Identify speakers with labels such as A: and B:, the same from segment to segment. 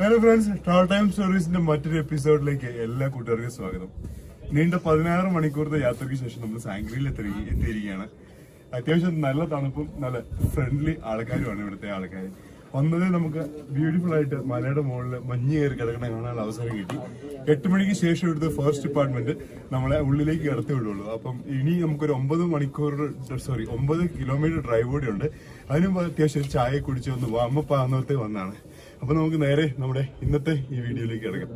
A: Hello friends travel time സ്റ്റോറീസിന്റെ മറ്റൊരു എപ്പിസോഡിലേക്ക് എല്ലാ കൂട്ടുകാർക്കും സ്വാഗതം നീണ്ട പതിനാറ് മണിക്കൂറത്തെ യാത്രയ്ക്ക് ശേഷം നമ്മൾ സാങ്ക്രിയിൽ എത്തി എത്തിയിരിക്കുകയാണ് അത്യാവശ്യം നല്ല തണുപ്പും നല്ല ഫ്രണ്ട്ലി ആൾക്കാരുമാണ് ഇവിടുത്തെ ആൾക്കാർ വന്നത് നമുക്ക് ബ്യൂട്ടിഫുൾ ആയിട്ട് മലയുടെ മുകളിൽ മഞ്ഞ് കയറി കിടക്കണ കാണാനുള്ള അവസരം കിട്ടി എട്ട് മണിക്ക് ശേഷം ഇവിടുത്തെ ഫോറസ്റ്റ് ഡിപ്പാർട്ട്മെന്റ് നമ്മളെ ഉള്ളിലേക്ക് കടത്തി വിടുള്ളൂ അപ്പം ഇനി നമുക്കൊരു ഒമ്പത് മണിക്കൂർ സോറി ഒമ്പത് കിലോമീറ്റർ ഡ്രൈവ് കൂടി ഉണ്ട് അതിന് മുമ്പ് അത്യാവശ്യം ഒരു ചായ കുടിച്ച് ഒന്ന് വാമപ്പ് ആകുന്നത്തെ വന്നാണ് അപ്പൊ നമുക്ക് നേരെ നമ്മുടെ ഇന്നത്തെ ഈ വീഡിയോയിലേക്ക് കിടക്കാം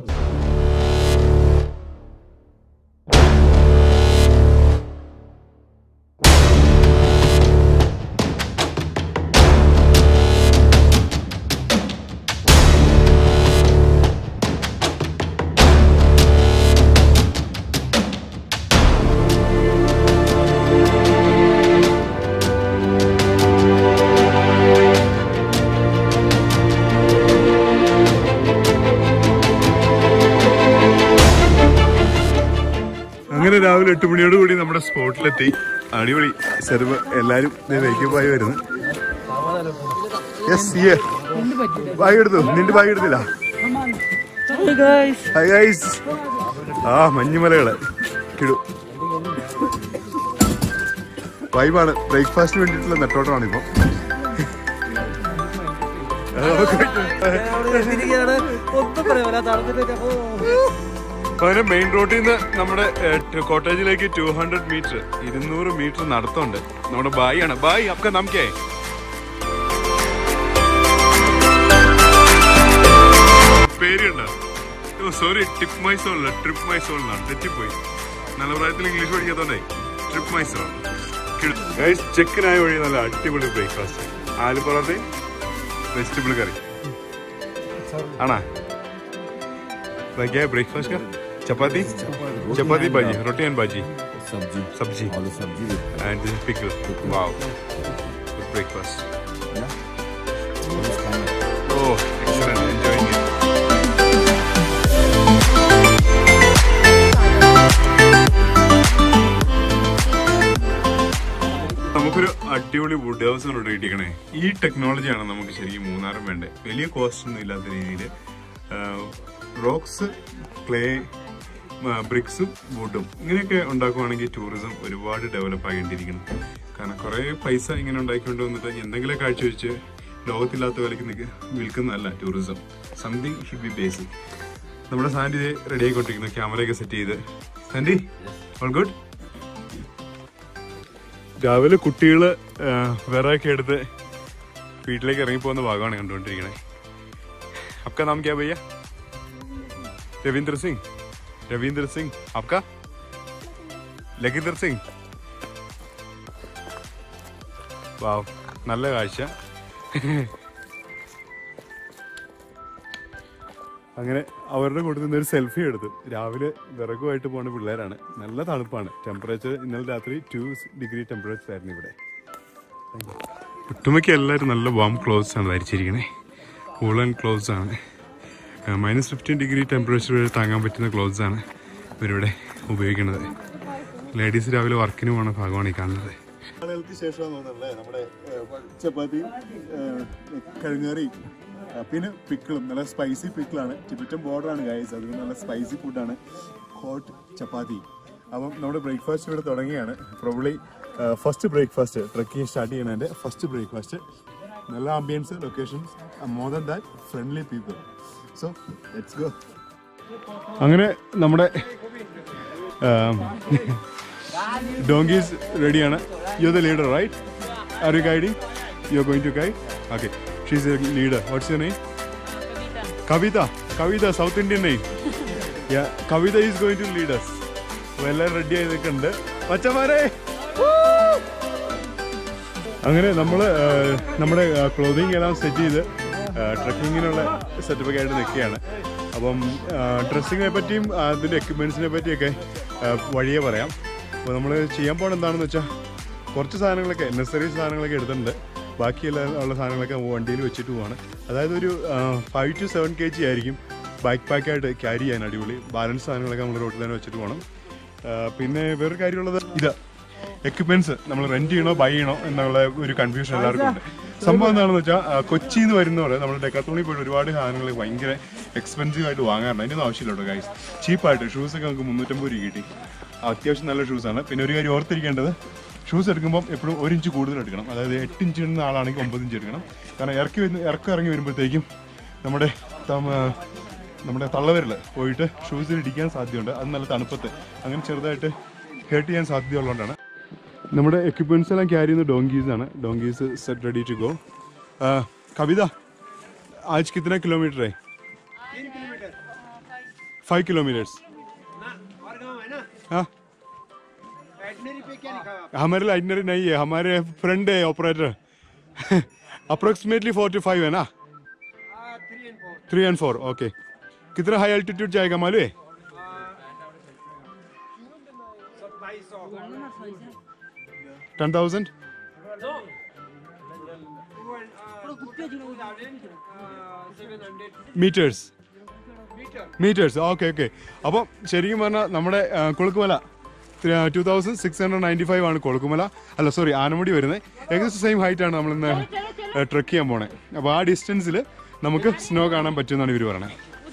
A: അങ്ങനെ രാവിലെ എട്ട് മണിയോട് കൂടി നമ്മുടെ സ്പോട്ടിലെത്തി അടിപൊളി സെർവ് എല്ലാരും വൈക്കപ്പായി വരുന്നു യെസ് ബാഗ് എടുത്തു നിന്റെ ബാഗ് എടുത്തില്ല ഹായ് ഗൈസ് ആ മഞ്ഞുമലകള് കിടു വൈബാണ് ബ്രേക്ക്ഫാസ്റ്റിന് വേണ്ടിയിട്ടുള്ള നെട്ടോട്ടമാണ് ഇപ്പം
B: ഒന്നും പറയാ തടഞ്ഞിട്ട് അപ്പോ
A: അങ്ങനെ മെയിൻ റോഡിൽ നിന്ന് നമ്മുടെ കോട്ടേജിലേക്ക് ടു ഹൺഡ്രഡ് മീറ്റർ ഇരുന്നൂറ് മീറ്റർ നടത്തുണ്ട് നമ്മുടെ ബായി ആണ് ബായ് അപ്പൊ നമുക്കേ പേരുണ്ട് സോറി ടിപ്പ് മൈ സോൾ അല്ല ട്രിപ്പ് മൈ സോൾ എന്നാണ് തെറ്റിപ്പോയി നല്ല പ്രായത്തിൽ ഇംഗ്ലീഷ് പഠിക്കാത്തോണ്ടേ ട്രിപ്പ് മൈ സോൾ ചെക്കിനായ വഴി നല്ല അടിപൊളി ബ്രേക്ക്ഫാസ്റ്റ് ആലു പൊറോട്ടയും വെജിറ്റബിൾ കറി ആണാ क्या है ब्रेकफास्ट का चपाती चपाती भाजी रोटी एंड भाजी
C: सब्जी
A: sabzi
C: aloo sabzi
A: and this pickle wow good breakfast Oh, excellent. Enjoying it. നമുക്കൊരു അടിപൊളി വുഡ് ഹൗസ് ആണ് ഇവിടെ കിട്ടിക്കണേ ഈ ടെക്നോളജിയാണ് നമുക്ക് ശരിക്കും മൂന്നാറും വേണ്ടത് വലിയ കോസ്റ്റ് ഒന്നും ഇല്ലാത്ത രീതിയിൽ റോക്സ് ക്ലേ ബ്രിക്സും വുഡും ഇങ്ങനെയൊക്കെ ഉണ്ടാക്കുവാണെങ്കിൽ ടൂറിസം ഒരുപാട് ഡെവലപ്പ് ആകേണ്ടിയിരിക്കണം കാരണം കുറേ പൈസ ഇങ്ങനെ ഉണ്ടാക്കിക്കൊണ്ട് വന്നിട്ട് എന്തെങ്കിലും കാഴ്ചവെച്ച് ലോകത്തില്ലാത്ത വിലക്ക് നിൽക്ക് വിൽക്കുന്നതല്ല tourism something should be basic നമ്മുടെ സാൻഡി റെഡി ആയിക്കൊണ്ടിരിക്കുന്നു ക്യാമറയൊക്കെ സെറ്റ് ചെയ്ത് സാൻഡി ഓൾ ഗുഡ് രാവിലെ കുട്ടികള് വിറകൊക്കെ എടുത്ത് വീട്ടിലേക്ക് ഇറങ്ങിപ്പോകുന്ന ഭാഗമാണ് കണ്ടുകൊണ്ടിരിക്കണേ आपका नाम क्या है भैया रविंद्र सिंह रविंद्र सिंह आपका ലഖീന്ദർ സിംഗ് വാവ് നല്ല കാഴ്ച അങ്ങനെ അവരുടെ കൂടെ നിന്ന് ഒരു സെൽഫി എടുത്തു രാവിലെ വിറകുമായിട്ട് പോണ പിള്ളേരാണ് നല്ല തണുപ്പാണ് ടെമ്പറേച്ചർ ഇന്നലെ രാത്രി ടു ഡിഗ്രി ടെമ്പറേച്ചർ ആയിരുന്നു ഇവിടെ ഒട്ടുമിക്ക എല്ലാവരും നല്ല വാം ക്ലോത്ത്സ് ആണ് ധരിച്ചിരിക്കണേ വൂളൻ ക്ലോത്ത്സ് ആണ് മൈനസ് ഫിഫ്റ്റീൻ ഡിഗ്രി ടെമ്പറേച്ചർ വരെ താങ്ങാൻ പറ്റുന്ന ക്ലോത്ത്സ് ആണ് ഇവരിവിടെ ഉപയോഗിക്കുന്നത് ലേഡീസ് രാവിലെ വർക്കിന് പോകുന്ന ഭാഗമാണ് ഈ കാണുന്നത് ആളുകൾക്ക് ശേഷം തോന്നുന്നല്ലേ നമ്മുടെ ചപ്പാത്തിയും കഴുങ്ങറിയും പിന്നെ പിക്കിളും നല്ല സ്പൈസി പിക്കിളാണ് ടിബറ്റൻ ബോർഡറാണ് ഗൈസ് അതുകൊണ്ട് നല്ല സ്പൈസി ഫുഡാണ് ഹോട്ട് ചപ്പാത്തി അപ്പം നമ്മുടെ ബ്രേക്ക്ഫാസ്റ്റ് ഇവിടെ തുടങ്ങിയാണ് probably first breakfast trekking start ചെയ്യണതിൻ്റെ ഫസ്റ്റ് ബ്രേക്ക്ഫാസ്റ്റ് നല്ല ambience locations more than that friendly people so let's go അങ്ങനെ നമ്മുടെ ഡോങ്കീസ് റെഡിയാണ് you the leader right are you guiding you are going to guide okay she's a leader what's your name Kavitha Kavitha south Indian name Kavitha is going to leaders അപ്പോൾ എല്ലാം ready ആയി നിൽക്കുന്നുണ്ട് മച്ചമാരെ അങ്ങനെ നമ്മൾ നമ്മുടെ ക്ലോതിങ് എല്ലാം സെറ്റ് ചെയ്ത് ട്രക്കിങ്ങിനുള്ള സെറ്റപ്പൊക്കെ ആയിട്ട് നിൽക്കുകയാണ് അപ്പം ഡ്രസ്സിങ്ങിനെ പറ്റിയും അതിൻ്റെ എക്യുപ്മെൻസിനെ പറ്റിയൊക്കെ ആ, വഴിയേ പറയാം അപ്പോൾ നമ്മൾ ചെയ്യാൻ പോകണം എന്താണെന്ന് വെച്ചാൽ കുറച്ച് സാധനങ്ങളൊക്കെ നെസറി സാധനങ്ങളൊക്കെ എടുത്തിട്ടുണ്ട് ബാക്കിയെല്ലാം ഉള്ള സാധനങ്ങളൊക്കെ വണ്ടിയിൽ വെച്ചിട്ട് പോവാണ് അതായത് ഒരു five to seven K G ആയിരിക്കും ബാക്ക് പാക്കായിട്ട് ക്യാരി ചെയ്യാൻ അടിപൊളി ബാലൻസ് സാധനങ്ങളൊക്കെ നമ്മൾ റോട്ടിൽ തന്നെ വെച്ചിട്ട് പോകണം ആ, പിന്നെ വേറൊരു കാര്യമുള്ളത് ഇത് എക്യുപ്മെന്റ്സ് നമ്മൾ റെന്റ് ചെയ്യണോ ബൈ ചെയ്യണോ എന്നുള്ള ഒരു കൺഫ്യൂഷൻ എല്ലാവർക്കും ഉണ്ട് സംഭവം എന്താണെന്ന് വെച്ചാൽ കൊച്ചിയിൽ നിന്ന് വരുന്നവർ നമ്മുടെ ഡെക്കാത്തോണിൽ പോയിട്ട് ഒരുപാട് സാധനങ്ങൾ ഭയങ്കര എക്സ്പെൻസീവ് ആയിട്ട് വാങ്ങാറുണ്ട് അതിൻ്റെ ഒന്നും ആവശ്യമില്ല കേട്ടോ ഗൈസ് ചീപ്പായിട്ട് ഷൂസ് ഒക്കെ നമുക്ക് മുന്നൂറ്റമ്പത് രൂപ കിട്ടി അത്യാവശ്യം നല്ല ഷൂസാണ് പിന്നെ ഒരു കാര്യം ഓർത്തിരിക്കേണ്ടത് ഷൂസ് എടുക്കുമ്പോൾ എപ്പോഴും ഒരു ഇഞ്ച് കൂടുതൽ എടുക്കണം അതായത് എട്ട് ഇഞ്ച് ഇടുന്ന ആളാണെങ്കിൽ ഒമ്പത് ഇഞ്ച് എടുക്കണം കാരണം ഇറക്കി വരുന്ന ഇറക്കം ഇറങ്ങി വരുമ്പോഴത്തേക്കും നമ്മുടെ തമ- നമ്മുടെ തള്ളവരിൽ പോയിട്ട് ഷൂസിൽ ഇടിക്കാൻ സാധ്യതയുണ്ട് അത് നല്ല തണുപ്പത്ത് അങ്ങനെ ചെറുതായിട്ട് ഹേർട്ട് ചെയ്യാൻ സാധ്യതയുള്ളതുകൊണ്ടാണ് നമ്മുടെ എക്യുപ്മെന്റ്സ് എല്ലാം ക്യാരി ചെയ്യുന്ന ഡോങ്കീസ് ആണ് donkeys set ready to go Kavitha ആജ് കിतना किलोमीटर है फाइव किलोमीटर्स हाँ हमारे लाइटनरी नहीं है हमारे फ्रेंड है ऑपरेटर अप्रोक्सीमेटली फोर्टी फाइव है ना थ्री एंड फोर ओके कितना हाई अल्टीट्यूड जाएगा मालूम है ten thousand metres metres okay okay അപ്പോൾ ശരിക്കും പറഞ്ഞാൽ നമ്മുടെ ആ, Kolukkumalai two thousand six hundred ninety five ആണ് കൊളുക്കുമല അല്ല സോറി ആനമുടി വരുന്നത് ഏകദേശം സെയിം ഹൈറ്റ് ആണ് നമ്മളിന്ന് ട്രക്ക് ചെയ്യാൻ പോണേ അപ്പോൾ ആ ഡിസ്റ്റൻസിൽ നമുക്ക് സ്നോ കാണാൻ പറ്റുമെന്നാണ് ഇവർ പറയണത്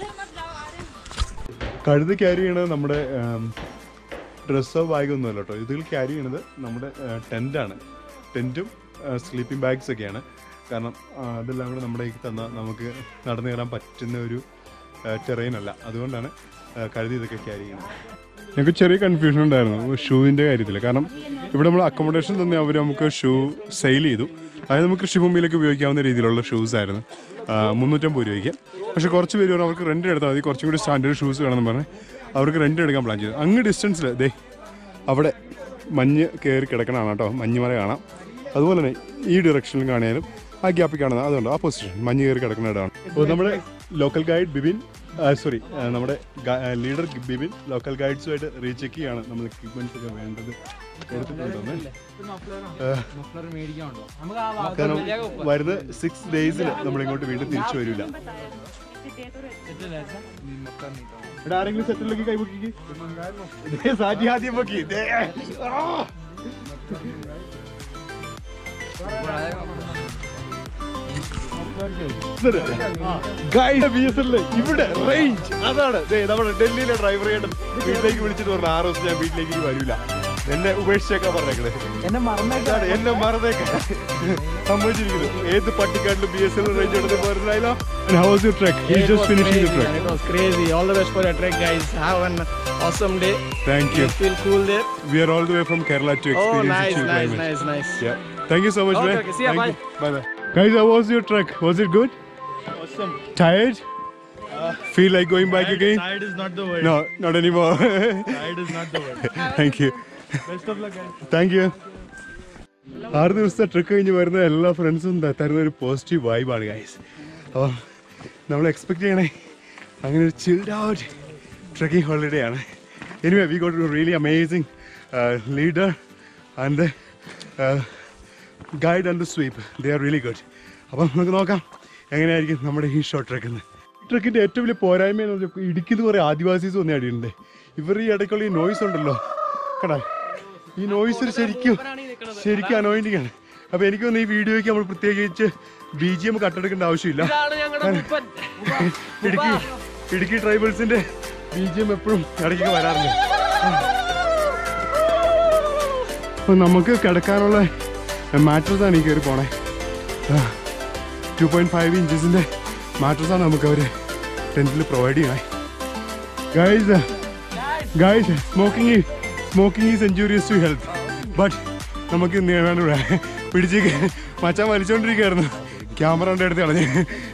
A: കഴുത് ക്യാരി ചെയ്യണത് നമ്മുടെ ഡ്രസ്സോ ബാഗൊന്നും അല്ല കേട്ടോ ഇതിൽ ക്യാരി ചെയ്യണത് നമ്മുടെ ടെൻ്റാണ് ടെൻറ്റും സ്ലീപ്പിംഗ് ബാഗ്സ് ഒക്കെയാണ് കാരണം ആ, അതെല്ലാം കൂടെ നമ്മുടെ കയ്യിൽ തന്നാൽ നമുക്ക് നടന്നു കയറാൻ പറ്റുന്ന ഒരു ടെറൈൻ അല്ല അതുകൊണ്ടാണ് ആ, കഴുതി ഇതൊക്കെ ക്യാരി ചെയ്യുന്നത് ഞങ്ങൾക്ക് ചെറിയ കൺഫ്യൂഷൻ ഉണ്ടായിരുന്നു ഷൂവിൻ്റെ കാര്യത്തിൽ കാരണം ഇവിടെ നമ്മൾ അക്കോമഡേഷൻ തന്നെ അവർ നമുക്ക് ഷൂ സെയിൽ ചെയ്തു അതായത് നമുക്ക് കൃഷിഭൂമിയിലേക്ക് ഉപയോഗിക്കാവുന്ന രീതിയിലുള്ള ഷൂസ് ആയിരുന്നു ആ, മുന്നൂറ്റമ്പത് രൂപയ്ക്ക് പക്ഷേ കുറച്ച് പേര് പറഞ്ഞു അവർക്ക് റെൻ്റ് എടുത്താൽ മതി കുറച്ചും കൂടി സ്റ്റാൻഡേർഡ് ഷൂസ് വേണമെന്ന് പറഞ്ഞ് അവർക്ക് റെൻ്റ് എടുക്കാൻ പ്ലാൻ ചെയ്തു അങ്ങ് ഡിസ്റ്റൻസിൽ ദേ അവിടെ മഞ്ഞ് കയറി കിടക്കണതാണ് കേട്ടോ മഞ്ഞുമല കാണാം അതുപോലെ തന്നെ ഈ ഡയറക്ഷനിൽ കാണാനും ആ ഗ്യാപ്പിൽ കാണുന്നത് അതുകൊണ്ട് ആ പൊസിഷൻ മഞ്ഞ് കയറി കിടക്കുന്ന ഇടമാണ് അപ്പോൾ നമ്മുടെ ലോക്കൽ ഗൈഡ് ബിബിൻ സോറി നമ്മുടെ ലീഡർ ബിബിൻ ലോക്കൽ ഗൈഡ്സുമായിട്ട് റീചെക്ക് ചെയ്യാണ് നമ്മൾ എക്യുപ്മെന്റ്സ് ഒക്കെ വേണ്ടത് എടുത്തിട്ടുണ്ടെന്ന് കാരണം വരുന്ന സിക്സ് ഡേയ്സിൽ നമ്മൾ ഇങ്ങോട്ട് വീണ്ടും തിരിച്ചു വരില്ല ഇവിടെ ആരെങ്കിലും സെറ്റിലേക്ക് കൈപൊക്കി സാജി ആദ്യം പൊക്കി ദേ. ആ. ഗൈഡ് ബി എസ് എല്ലില് ഇവിടെ റേഞ്ച് അതാണ് ദേ നമ്മുടെ ഡൽഹിയിലെ ഡ്രൈവറെ വീട്ടിലേക്ക് വിളിച്ചിട്ട് പറഞ്ഞു ആറ് ദിവസം ഞാൻ വീട്ടിലേക്ക് ഇനി വരില്ല എന്നെ ഉപേക്ഷിച്ചേക്കാൻ പറഞ്ഞേക്കണേ
B: എന്നെ മറന്നേക്കാ
A: ഇതാണ് എന്നെ മറന്നേക്കാൻ സംഭവിച്ചിരിക്കുന്നു ഏത് പട്ടിക്കാട്ടിലും ബി എസ് എൽ റേഞ്ച് എടുത്ത് പോരുന്നായില്ലോ how was your trek you just finishing the trek
C: It was crazy. All the best for your trek, guys. Have an awesome day.
A: Thank you
C: Feel cool there.
A: We are all the way from Kerala to
C: Oh,
A: experience
C: nice,
A: chill
C: nice,
A: climate.
C: nice, nice.
A: Yeah. Thank you so much,
C: Okay,
A: man.
C: okay. See ya,
A: Thank
C: bye.
A: you. Bye bye. Guys, how was your trek? Was it good?
C: Awesome.
A: Tired? Feel like going back again?
C: Tired is not the word.
A: No, not anymore.
C: Tired is not the word.
A: Thank you.
C: Best of luck, guys.
A: Thank you ആറ് ദിവസത്തെ trick കഴിഞ്ഞ് വരുന്ന എല്ലാ ഫ്രണ്ട്സും തരുന്ന ഒരു positive വൈബാണ് guys അപ്പോൾ നമ്മൾ എക്സ്പെക്ട് ചെയ്യണേ അങ്ങനെ ഒരു ചിൽഡ് ഔട്ട് ട്രക്കിംഗ് ഹോളിഡേ ആണ് anyway we got really amazing leader and guide and sweep they are really good അപ്പം നമുക്ക് നോക്കാം എങ്ങനെയായിരിക്കും നമ്മുടെ ഈ ഷോർട്ട് ട്രക്ക് എന്ന് ട്രക്കിൻ്റെ ഏറ്റവും വലിയ പോരായ്മ എന്ന് പറഞ്ഞാൽ ഇടുക്കിന്ന് കുറേ ആദിവാസീസ് വന്നേ അടിയുണ്ട് ഇവർ ഈ ഇടയ്ക്കുള്ള ഈ നോയ്സ് ഉണ്ടല്ലോ കടാ ഈ നോയ്സ് ശരിക്കും ശരിക്കും അനോയിന്റിങ് ആണ് അപ്പൊ എനിക്ക് തോന്നുന്നു ഈ വീഡിയോയ്ക്ക് നമ്മൾ പ്രത്യേകിച്ച് ബി ജി എം കട്ടെടുക്കേണ്ട ആവശ്യമില്ല ഇടുക്കി ഇടുക്കി ട്രൈബൽസിന്റെ ബി ജി എം എപ്പോഴും ഇടയ്ക്ക് വരാറുണ്ട് അപ്പൊ നമുക്ക് കിടക്കാനുള്ള മാട്രസ് ആണ് ഈ കയറി പോണേ ടു പോയിന്റ് ഫൈവ് ഇഞ്ചസിന്റെ മാട്രസ് ആണ് നമുക്ക് അവര് ടെന്റിൽ പ്രൊവൈഡ് ചെയ്യണേ guys guys smoking smoking is injurious to health but നമുക്ക് ഇന്ന് വേണ്ട ഇവിടെ പിടിച്ച് മച്ചാൻ വലിച്ചോണ്ടിരിക്കുകയായിരുന്നു ക്യാമറ കൊണ്ട് എടുത്ത് കളഞ്ഞ്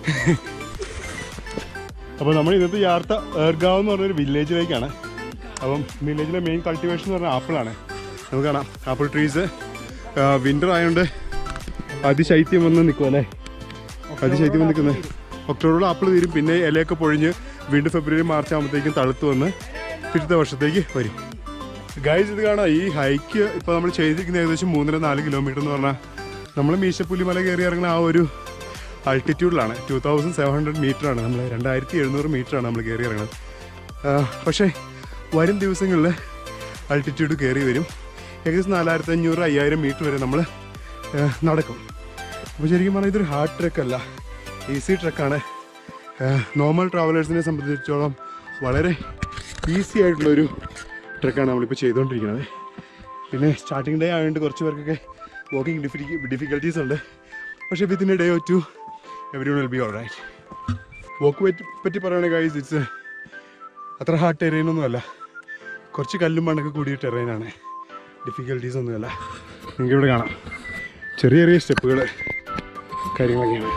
A: അപ്പോൾ നമ്മൾ ഇന്നത്തെ യാത്ര ഏർഗാവ് എന്ന് പറഞ്ഞൊരു വില്ലേജിലേക്കാണ് അപ്പം വില്ലേജിലെ മെയിൻ കൾട്ടിവേഷൻ എന്ന് പറഞ്ഞാൽ ആപ്പിളാണ് നമുക്ക് കാണാം ആപ്പിൾ ട്രീസ് വിൻ്റർ ആയതുകൊണ്ട് അതിശൈത്യം വന്ന് നിൽക്കും അല്ലേ അതിശൈത്യം വന്ന് നിൽക്കുന്നത് ഒക്ടോബറിൽ ആപ്പിൾ തീരും പിന്നെ ഇലയൊക്കെ പൊഴിഞ്ഞ് വീണ്ടും ഫെബ്രുവരി മാർച്ച് ആകുമ്പോഴത്തേക്കും തളുത്ത് വന്ന് പിറ്റത്തെ വർഷത്തേക്ക് വരും ഗൈസ് ഇത് കാണാം ഈ ഹൈക്ക് ഇപ്പോൾ നമ്മൾ ചെയ്തിരിക്കുന്ന ഏകദേശം മൂന്നര നാല് കിലോമീറ്റർ എന്ന് പറഞ്ഞാൽ നമ്മൾ മീശപ്പുലി മല കയറി ഇറങ്ങുന്ന ആ ഒരു അൾട്ടിറ്റ്യൂഡിലാണ് ടു തൗസൻഡ് സെവൻ ഹൺഡ്രഡ് മീറ്ററാണ് നമ്മൾ രണ്ടായിരത്തി എഴുന്നൂറ് മീറ്ററാണ് നമ്മൾ കയറി ഇറങ്ങുന്നത് ആ, പക്ഷേ വരും ദിവസങ്ങളിൽ അൾട്ടിറ്റ്യൂഡ് കയറി വരും ഏകദേശം നാലായിരത്തി അഞ്ഞൂറ് അയ്യായിരം മീറ്റർ വരെ നമ്മൾ നടക്കും അപ്പോൾ ശരിക്കും പറഞ്ഞാൽ ഇതൊരു ഹാർഡ് ട്രക്ക് അല്ല ഈസി ട്രക്കാണ് നോർമൽ ട്രാവലേഴ്സിനെ സംബന്ധിച്ചിടത്തോളം വളരെ ഈസി ആയിട്ടുള്ളൊരു ട്രക്കാണ് നമ്മളിപ്പോൾ ചെയ്തുകൊണ്ടിരിക്കുന്നത് പിന്നെ സ്റ്റാർട്ടിംഗ് ഡേ ആയതുകൊണ്ട് കുറച്ച് പേർക്കൊക്കെ വാക്കിംഗ് ഡിഫി ഡിഫിക്കൽട്ടീസ് ഉണ്ട് പക്ഷേ within a day or two every will be all right walk പറ്റി പറ്റി പറയുകയാണെങ്കിൽ ഗൈസ് ഇറ്റ്സ് അത്ര ഹാർഡ് ടെറൈനൊന്നും അല്ല കുറച്ച് കല്ലും മണ്ണൊക്കെ കൂടിയ ടെറൈനാണ് ഡിഫിക്കൽട്ടീസ് ഒന്നുമല്ല നിങ്ങൾക്ക് ഇവിടെ കാണാം ചെറിയ ചെറിയ സ്റ്റെപ്പുകൾ കാര്യങ്ങളൊക്കെയാണ്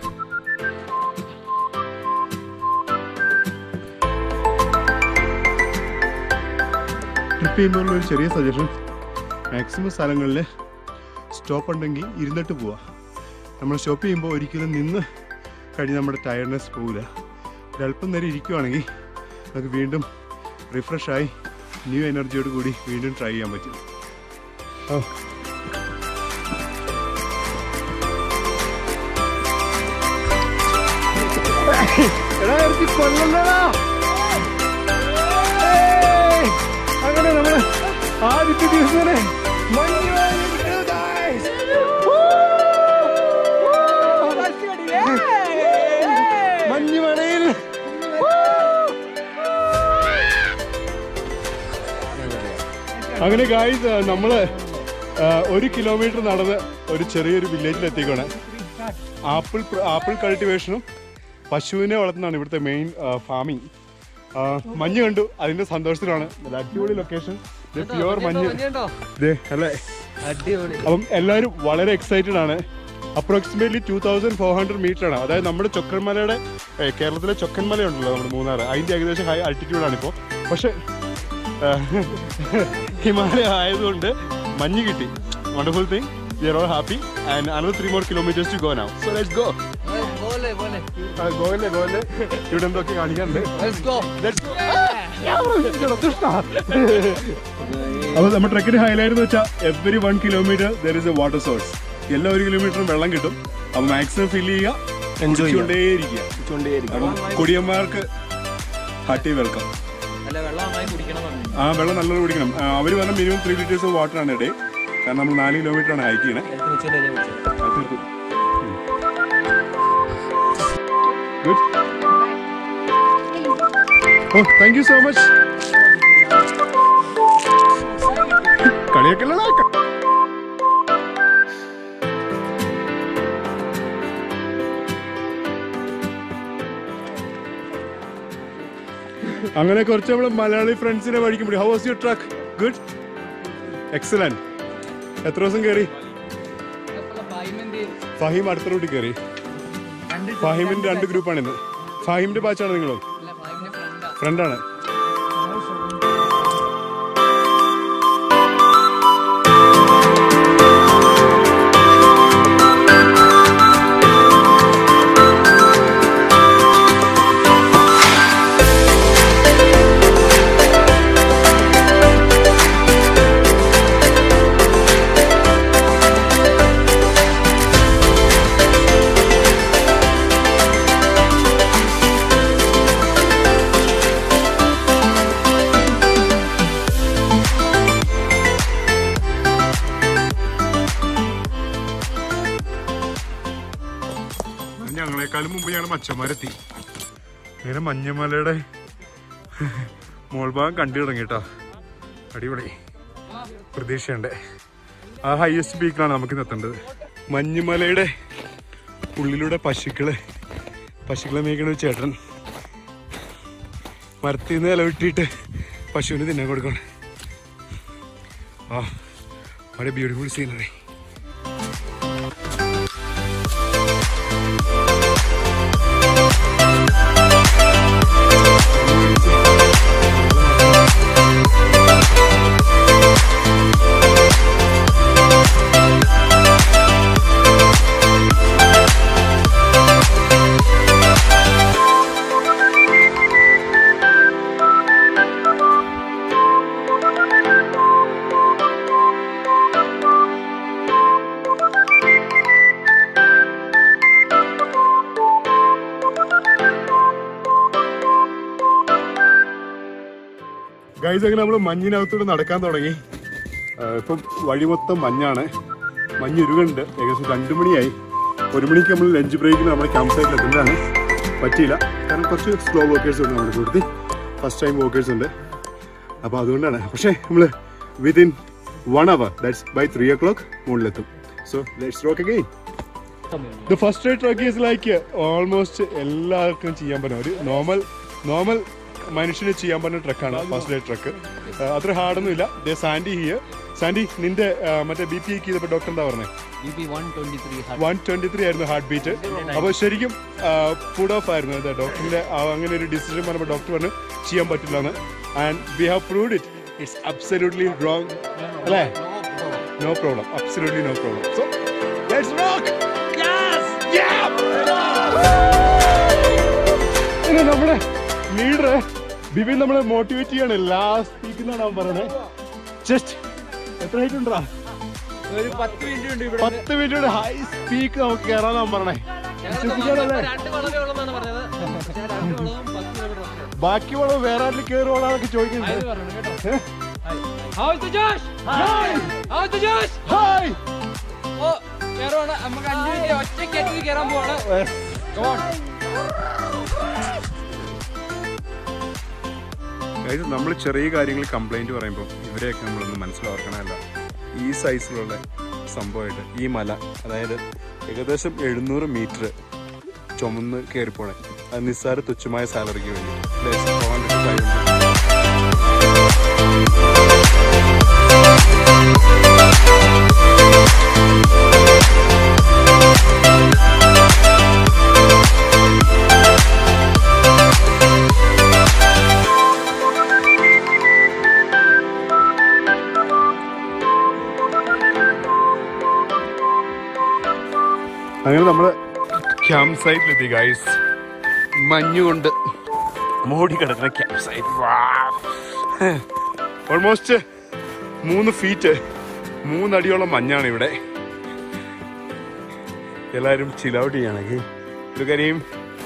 A: ട്രിപ്പ് ചെയ്യുമ്പോൾ ഒരു ചെറിയ സജഷൻ മാക്സിമം സ്ഥലങ്ങളിൽ സ്റ്റോപ്പ് ഉണ്ടെങ്കിൽ ഇരുന്നിട്ട് പോവാം നമ്മൾ സ്റ്റോപ്പ് ചെയ്യുമ്പോൾ ഒരിക്കലും നിന്ന് കഴിഞ്ഞ് നമ്മുടെ ടയർഡ്നെസ് പോവില്ല ഒരല്പം നേരം ഇരിക്കുവാണെങ്കിൽ നമുക്ക് വീണ്ടും റിഫ്രഷായി ന്യൂ എനർജിയോട് കൂടി വീണ്ടും ട്രൈ ചെയ്യാൻ പറ്റും ഓ എടാ എനിക്ക് കൊല്ലണ്ടടാ ഏയ്! അങ്ങനെ നമ്മള് ആദ്യത്തെ ദിവസം തന്നെ മഞ്ഞ് വാരിയിട്ടു, guys. Woo! മഞ്ഞ് മണയിൽ അങ്ങനെ ഗായ്സ് നമ്മള് ആ, ഒരു കിലോമീറ്റർ നടന്ന് ഒരു ചെറിയൊരു വില്ലേജിൽ എത്തിക്കാണ് ആപ്പിൾ പ്ര- ആപ്പിൾ കൾട്ടിവേഷനും പശുവിനെ വളർത്തുന്നതാണ് ഇവിടുത്തെ മെയിൻ ഫാമിംഗ് മഞ്ഞ് കണ്ടു അതിന്റെ സന്തോഷത്തിലാണ് നല്ല അടിപൊളി ലൊക്കേഷൻ പ്യുവർ മഞ്ഞ്
B: മഞ്ഞുണ്ടോ
A: ദേ അല്ലേ
B: അടിപൊളി
A: അപ്പം എല്ലാവരും വളരെ എക്സൈറ്റഡ് ആണ് approximately two thousand four hundred metre ആണ് അതായത് നമ്മുടെ ചൊക്കൻമലയുടെ ഏ, കേരളത്തിലെ ചൊക്കൻമല ഉണ്ടല്ലോ നമ്മുടെ മൂന്നാർ അതിന്റെ ഏകദേശം ഹൈ ആൾട്ടിറ്റ്യൂഡ് ആണ് ഇപ്പോൾ പക്ഷെ ആ, ഹിമാലയ ആയതുകൊണ്ട് മഞ്ഞ് കിട്ടി wonderful thing we are all happy and another three more kilometres to go now so let's go
B: പോലെ പോലെ
A: ഗോവല്ലേ ഗോവല്ലേ ഇവിടെ എന്തൊക്കെ കാണിക്കാറുണ്ട്
B: Let's go.
A: അപ്പൊ നമ്മുടെ ട്രക്കിന്റെ ഹൈലൈറ്റ് എന്ന് വെച്ചാൽ every one kilometre there is a water source എല്ലാ ഒരു കിലോമീറ്ററും വെള്ളം കിട്ടും അപ്പൊ മാക്സിമം ഫില്ല് ചെയ്യുക എൻജോയ് കൊണ്ടേയിരിക്കുക അപ്പം കുടിയന്മാർക്ക് ഹാർട്ടി വെൽക്കം
B: അല്ല വെള്ളം നന്നായി കുടിക്കണം പറഞ്ഞു
A: ആ വെള്ളം നല്ലോണം കുടിക്കണം ആ, അവര് പറഞ്ഞ minimum three litres of water ആണ് ഇടേ കാരണം നമ്മൾ നാല് കിലോമീറ്റർ ആണ് ഹൈക്ക് ചെയ്യണേ
B: എടുത്ത് വെച്ചിട്ട് ഞാൻ വിളിച്ചു.
A: അത് തീർക്കും good oh thank you so much കളിയൊക്കെ അങ്ങനെ കുറച്ച് നമ്മൾ മലയാളി ഫ്രണ്ട്സിനെ വഴിക്കുമ്പോൾ how was your trek good excellent എത്ര ദിവസം കയറി ഫഹീം അടുത്ത റൂട്ടിൽ കയറി ഫഹീമിന്റെ രണ്ട് ഗ്രൂപ്പാണ് ഇന്ന് ഫഹീമിന്റെ ബാച്ചാണ് നിങ്ങളും ഫ്രണ്ടാണ് ഞങ്ങളെക്കാളും മുമ്പ് ഞങ്ങൾ മച്ചന്മാരെത്തി ഇങ്ങനെ മഞ്ഞമലയുടെ മോൾഭാഗം കണ്ടു തുടങ്ങി കേട്ടോ അടിപൊളി പ്രതീക്ഷയുണ്ട് ആ ഹയസ്റ്റ് പീക്കിലാണ് നമുക്ക് ഇന്ന് എത്തേണ്ടത് മഞ്ഞുമലയുടെ ഉള്ളിലൂടെ പശുക്കള് പശുക്കളെ മേയ്ക്കണ ഒരു ചേട്ടൻ മരത്തിൽ നിന്ന് ഇല വെട്ടിയിട്ട് പശുവിന് തിന്നാൻ കൊടുക്കണം ആ വളരെ ബ്യൂട്ടിഫുൾ സീനറി ഗൈസ് അങ്ങനെ നമ്മൾ മഞ്ഞിനകത്തൂടെ നടക്കാൻ തുടങ്ങി ആ, ഇപ്പം വഴി മൊത്തം മഞ്ഞാണ് മഞ്ഞുരുകുണ്ട് ഏകദേശം രണ്ടു മണിയായി ഒരു മണിക്ക് നമ്മൾ ലഞ്ച് ബ്രേക്കിന് നമ്മുടെ ക്യാമ്പ് സൈറ്റിൽ എത്തുന്നതാണ് പറ്റിയില്ല കാരണം കുറച്ച് സ്ലോ വർക്കേഴ്സ് ഉണ്ട് നമ്മുടെ കൂട്ടത്തിൽ ഫസ്റ്റ് ടൈം വർക്കേഴ്സ് ഉണ്ട് അപ്പോൾ അതുകൊണ്ടാണ് പക്ഷേ നമ്മൾ within one hour that's by three o'clock മുകളിലെത്തും so let's rock again the first aid trek is like almost എല്ലാവർക്കും ചെയ്യാൻ പറ്റുന്ന ഒരു നോർമൽ നോർമൽ മനുഷ്യന് ചെയ്യാൻ പറ്റുന്ന ട്രക്കാണ് ഫസ്റ്റ് എയ്ഡ് ട്രക്ക് അത്ര ഹാർഡൊന്നും ഇല്ല ദേ സാൻഡി ഹിയർ സാൻഡി നിന്റെ ആ, മറ്റേ ബി പി ചെയ്തപ്പോൾ ഡോക്ടർ എന്താ പറഞ്ഞത്
B: B P one twenty three
A: one twenty three ആയിരുന്നു ഹാർട്ട് ബീറ്റ് അപ്പോൾ ശരിക്കും ഫുഡ് ഓഫ് ആയിരുന്നു അത് ഡോക്ടറിന്റെ ആ അങ്ങനെ ഒരു ഡിസിഷൻ പറഞ്ഞപ്പോൾ ഡോക്ടർ പറഞ്ഞു ചെയ്യാൻ പറ്റില്ല എന്ന് and we have proved it it's absolutely wrong അല്ലേ no problem absolutely no problem so let's rock ഇനി നമ്മുടെ ലീഡർ ബിബിൻ നമ്മളെ മോട്ടിവേറ്റ് ചെയ്യാണ് ലാസ്റ്റ് സ്പീക്ക് എന്നാണ് അവൻ പറയുന്നത് ജസ്റ്റ് എത്ര ഹൈറ്റ് ഉണ്ടാ
B: ഒരു പത്ത് മിനിറ്റ് ഉണ്ട് ഇവിടെ
A: പത്ത് മിനിറ്റ് ഹൈ സ്പീക്ക് നമുക്ക് കയറാന്നാ പറഞ്ഞേ വിശ്വസിക്കാനല്ലേ
B: രണ്ട് വളവേ ഉള്ളതാണ് പറഞ്ഞത് പക്ഷേ ആ രണ്ട് വളവും പത്ത് കിലോമീറ്റർ ഉണ്ട്.
A: ബാക്കി വളം വേറെ ആരിൽ കയറുവാളാന്നൊക്കെ
B: ആയത്
A: ചോദിക്കുന്നുണ്ട്
B: പറഞ്ഞു കേട്ടോ How's the Josh? How's the Josh?
A: Hi
B: oh കേറുവാണ് നമുക്ക് അഞ്ചു മിനിറ്റ് ഒറ്റയ്ക്ക് കയറാൻ പോവാണ് Come on.
A: നമ്മൾ ചെറിയ കാര്യങ്ങൾ കംപ്ലൈന്റ് പറയുമ്പോൾ ഇവരെയൊക്കെ നമ്മളൊന്ന് മനസ്സിലാക്കണമല്ല ഈ സൈസിലുള്ള സംഭവമായിട്ട് ഈ മല അതായത് ഏകദേശം എഴുന്നൂറ് മീറ്റർ ചുമന്ന് കയറിപ്പോണേ അത് നിസ്സാര തുച്ഛമായ സാലറിക്ക് വേണ്ടി Let's go on to the time. അങ്ങനെ നമ്മള് ക്യാമ്പ് സൈറ്റിലെത്തി ഗൈസ് മഞ്ഞുകൊണ്ട് മൂടി കിടക്കുന്ന ക്യാമ്പ് സൈറ്റ് ഓൾമോസ്റ്റ് മൂന്ന് ഫീറ്റ് മൂന്നടിയോളം മഞ്ഞാണ് ഇവിടെ എല്ലാരും ചിൽ ഔട്ട് ചെയ്യണമെങ്കിൽ ലുക്കരീം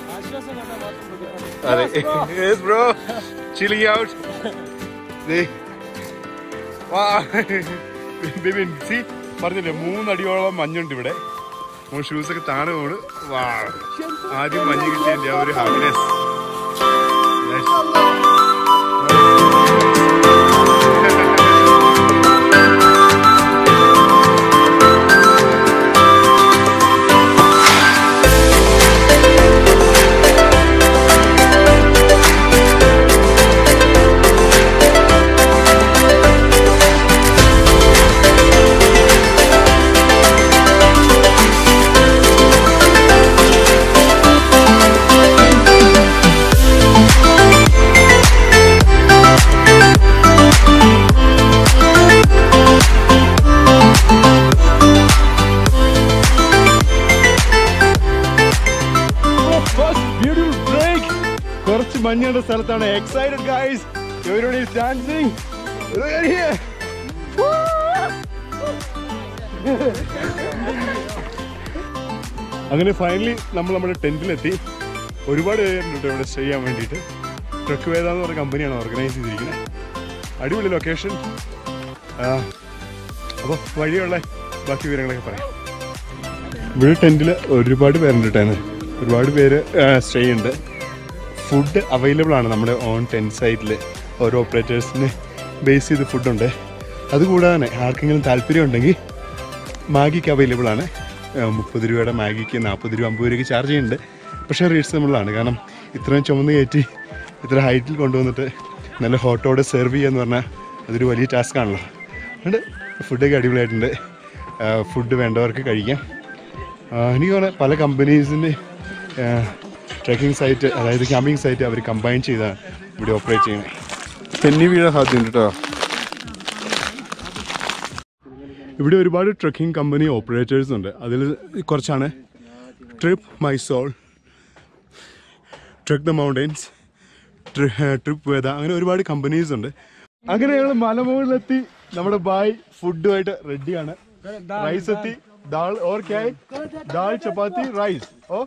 A: അതെ yes bro chilling out Bibin C പറഞ്ഞില്ലേ മൂന്നടിയോളം മഞ്ഞുണ്ട് ഇവിടെ നമ്മൾ ഷൂസ് ഒക്കെ താഴെ പോണ് വാ ആദ്യം മഞ്ഞ് കിട്ടിയതിന്റെ ആ ഒരു ഹാപ്പിനെസ് കുറച്ച് മഞ്ഞുള്ള സ്ഥലത്താണ് excited guys everybody is dancing Look at here. അങ്ങനെ ഫൈനലി നമ്മൾ നമ്മുടെ ടെന്റിലെത്തി ഒരുപാട് പേരുണ്ട് കേട്ടോ ഇവിടെ സ്റ്റേ ചെയ്യാൻ വേണ്ടിയിട്ട് ട്രക്ക് വേദ എന്ന് പറഞ്ഞ കമ്പനിയാണ് ഓർഗനൈസ് ചെയ്തിരിക്കുന്നത് അടിപൊളി ലൊക്കേഷൻ അപ്പോൾ വഴിയുള്ള ബാക്കി വിവരങ്ങളൊക്കെ പറയാം ഇവിടെ ടെന്റിൽ ഒരുപാട് പേരുണ്ട് കേട്ടോ ഇന്ന്. ഒരുപാട് പേര് സ്റ്റേ ഉണ്ട് ഫുഡ് അവൈലബിൾ ആണ് നമ്മുടെ ഓൺ ടെൻറ്റ് സൈറ്റിൽ ഓരോ ഓപ്പറേറ്റേഴ്സിന് ബേസ് ചെയ്ത് ഫുഡുണ്ട് അതുകൂടാതെ തന്നെ ആർക്കെങ്കിലും താല്പര്യം ഉണ്ടെങ്കിൽ മാഗിക്ക് അവൈലബിൾ ആണ് മുപ്പത് രൂപയുടെ മാഗിക്ക് നാൽപ്പത് രൂപ അമ്പത് രൂപയ്ക്ക് ചാർജ് ചെയ്യുന്നുണ്ട് പക്ഷേ റീസണബിളാണ് കാരണം ഇത്രയും ചുമന്ന് കയറ്റി ഇത്ര ഹൈറ്റിൽ കൊണ്ടുവന്നിട്ട് നല്ല ഹോട്ടോടെ സെർവ് ചെയ്യുക എന്ന് പറഞ്ഞാൽ അതൊരു വലിയ ടാസ്ക് ആണല്ലോ അതുകൊണ്ട് ഫുഡൊക്കെ അടിപൊളിയായിട്ടുണ്ട് ഫുഡ് വേണ്ടവർക്ക് കഴിക്കാം ആ, എനിക്ക് തോന്നുന്നത് പല കമ്പനീസിൻ്റെ ട്രക്കിംഗ് സൈറ്റ് അതായത് ക്യാമ്പിംഗ് സൈറ്റ് അവർ കമ്പൈൻ ചെയ്താണ് ഇവിടെ ഓപ്പറേറ്റ് ചെയ്യുന്നത് തെന്നി വീഴാൻ സാധ്യതയുണ്ട് കേട്ടോ ഇവിടെ ഒരുപാട് ട്രക്കിംഗ് കമ്പനി ഓപ്പറേറ്റേഴ്സ് ഉണ്ട് അതിൽ കുറച്ചാണ് ട്രിപ്പ് മൈസോൾ ട്രക്ക് ദ മൗണ്ടൻസ് ട്രിപ്പ് വേദ അങ്ങനെ ഒരുപാട് കമ്പനീസ് ഉണ്ട് അങ്ങനെ ഞങ്ങൾ മലമുകളിലെത്തി നമ്മുടെ ബായ് ഫുഡുമായിട്ട് റെഡിയാണ് റൈസ് എത്തി ദാൾ ഓർ ക്യാ है? दाल चपाती राइस ओ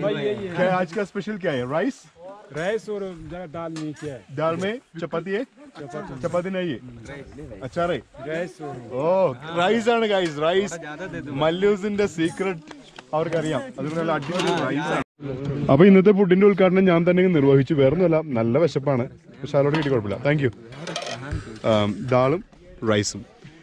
A: क्या आज का स्पेशल क्या है राइस
C: राइस और जरा दाल नीचे है
A: दाल में चपाती है ചപ്പാത്തി നെയ്യ് അച്ചാറേ ഓ റൈസ് ആണ് ഗൈസ് റൈസ് മല്ലൂസിന്റെ സീക്രട്ട് അവർക്കറിയാം അതുകൊണ്ട് നല്ല അടിപൊളി റൈസ് ആണ് അപ്പൊ ഇന്നത്തെ ഫുഡിന്റെ ഉദ്ഘാടനം ഞാൻ തന്നെ നിർവഹിച്ചു വേറൊന്നുമല്ല നല്ല വിശപ്പാണ് പക്ഷെ അതിലോട്ട് കിട്ടി കുഴപ്പമില്ല താങ്ക് യു ദാളും റൈസും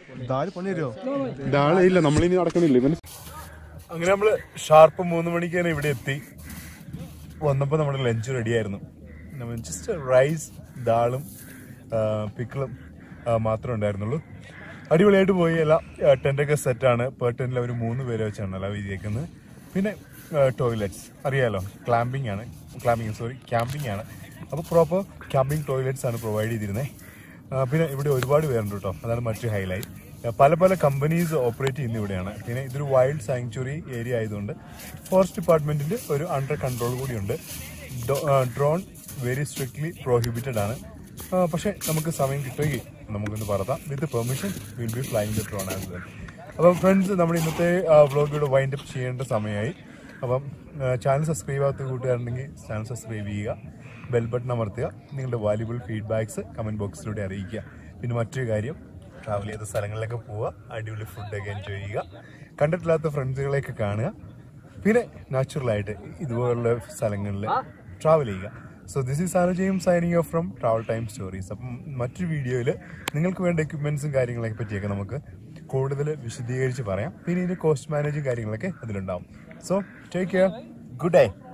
A: ദാള് ഇല്ല നമ്മളിനി നടക്കണില്ല ഇവൻ അങ്ങനെ നമ്മള് ഷാർപ്പ് മൂന്ന് മണിക്ക് തന്നെ ഇവിടെ എത്തി വന്നപ്പോൾ നമ്മുടെ ലഞ്ച് റെഡി ആയിരുന്നു ജസ്റ്റ് റൈസ് ദാളും പിക്കിളും മാത്രമേ ഉണ്ടായിരുന്നുള്ളൂ അടിപൊളിയായിട്ട് പോയി എല്ലാം ടെൻ്റൊക്കെ സെറ്റാണ് പെർ ടെൻറ്റിൽ അവർ മൂന്ന് പേരെ വെച്ചാണ് എല്ലാം വിരിയേക്കുന്നത് പിന്നെ ടോയ്ലറ്റ്സ് അറിയാലോ ക്ലാമ്പിംഗ് ആണ് ക്ലാമ്പിംഗ് സോറി ക്യാമ്പിംഗ് ആണ് അപ്പോൾ പ്രോപ്പർ ക്യാമ്പിംഗ് ടോയ്ലറ്റ്സ് ആണ് പ്രൊവൈഡ് ചെയ്തിരുന്നത് ആ, പിന്നെ ഇവിടെ ഒരുപാട് പേരുണ്ട് കേട്ടോ അതാണ് മറ്റു ഹൈലൈറ്റ് പല പല കമ്പനീസ് ഓപ്പറേറ്റ് ചെയ്യുന്ന ഇവിടെയാണ് പിന്നെ ഇതൊരു വൈൽഡ് സാങ്ച്വറി ഏരിയ ആയതുകൊണ്ട് ഫോറസ്റ്റ് ഡിപ്പാർട്ട്മെന്റിന്റെ ഒരു അണ്ടർ കൺട്രോൾ കൂടിയുണ്ട് ഡ്രോൺ വെരി സ്ട്രിക്ട്ലി പ്രോഹിബിറ്റഡ് ആണ് ആ, പക്ഷെ നമുക്ക് സമയം കിട്ടുമെങ്കിൽ നമുക്കൊന്ന് പറത്താം with permission will be flying the drone as well അപ്പം ഫ്രണ്ട്സ് നമ്മുടെ ഇന്നത്തെ വ്ളോഗ് ഇവിടെ വൈൻഡ് അപ്പ് ചെയ്യേണ്ട സമയമായി അപ്പം ചാനൽ സബ്സ്ക്രൈബ് ആകാത്ത കൂട്ടുകാരുണ്ടെങ്കിൽ ചാനൽ സബ്സ്ക്രൈബ് ചെയ്യുക ബെൽ ബട്ടൺ അമർത്തുക നിങ്ങളുടെ വാല്യുബിൾ ഫീഡ്ബാക്സ് കമന്റ് ബോക്സിലൂടെ അറിയിക്കുക പിന്നെ മറ്റൊരു കാര്യം ട്രാവൽ ചെയ്ത സ്ഥലങ്ങളിലൊക്കെ പോവുക അടിപൊളി ഫുഡൊക്കെ എൻജോയ് ചെയ്യുക കണ്ടിട്ടില്ലാത്ത ഫ്രണ്ട്സുകളെയൊക്കെ കാണുക പിന്നെ നാച്ചുറലായിട്ട് ഇതുപോലുള്ള സ്ഥലങ്ങളിൽ ട്രാവൽ ചെയ്യുക സോ ദിസ് ഈസ് ആനുജയും signing off from travel time stories അപ്പം മറ്റൊരു വീഡിയോയിൽ നിങ്ങൾക്ക് വേണ്ട എക്യുപ്മെന്റ്സും കാര്യങ്ങളൊക്കെ പറ്റിയൊക്കെ നമുക്ക് കൂടുതൽ വിശദീകരിച്ച് പറയാം പിന്നെ ഇതിന്റെ കോസ്റ്റ് മാനേജും കാര്യങ്ങളൊക്കെ അതിലുണ്ടാവും so take care good day